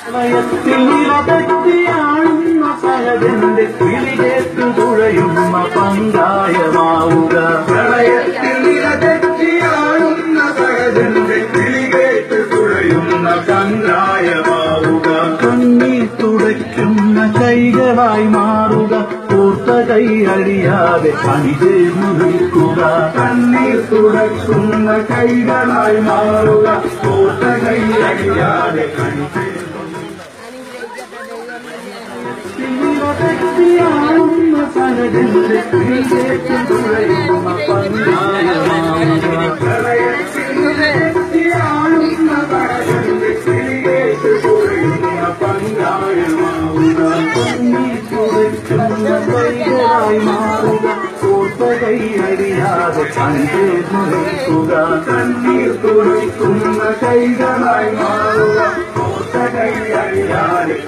പ്രളയത്തിൽ നിലതെറ്റിയാളുന്ന സഹജന്റെ കിളികേറ്റു തുഴയുന്ന പങ്കായമാവുക പ്രളയത്തിൽ നിലതെറ്റിയാളുന്ന സഹജന്റെ കിളികേട്ട് തുഴയുന്ന കങ്കായമാവുക കണ്ണീർ തുടയ്ക്കുന്ന കൈകളായി മാറുക പൂർത്ത കൈ അഴിയാതെ പണിചേർന്നു നിൽക്കുക കണ്ണീർ തുടക്കുന്ന കൈകളായി മാറുക കോട്ട കൈ അടിയാതെ നിലതെറ്റിയാളുന്ന സഹജന്റെ കിളികേറ്റു തുഴയുന്ന പങ്കായമാവുക പ്രളയത്തിൽ നിലതെറ്റിയാളുന്ന സഹജന്റെ കിളികേട്ട് തുഴയുന്ന പങ്കായമാവുക തുടയ്ക്കുന്ന കൈകളായി മാറുക പൂർത്ത കൈ അഴിയാതെ പണിചേർന്നു നിൽക്കുക കണ്ണീർ തുറക്കുന്ന കൈകളായി മാറുക കോട്ട കൈ അടിയാതെ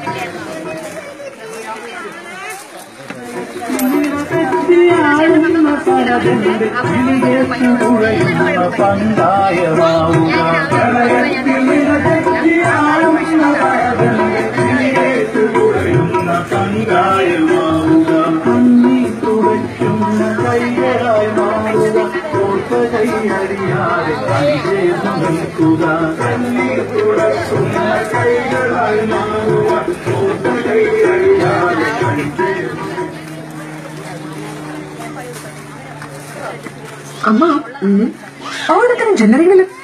തെറ്റിയാളുന്ന സരകന്റെ കിളികേറ്റു തുഴയുന്ന പങ്കായമാവുക പ്രളയത്തിൽ നിലതെറ്റിയാളുന്ന സഹജന്റെ കിളികേട്ട് തുഴയുന്ന കങ്കായമാവുക കണ്ണി തുടയ്ക്കുന്ന കൈകളായി മാറുക പൂർത്ത കൈ അഴിയാതെ പണിചേർന്നു നിൽക്കുക കണ്ണീർ തുറക്കുന്ന കൈകളായി മാറുക കോട്ട കൈ അടിയാതെ അമ്മ ഓണത്തിന് ജനറികളിൽ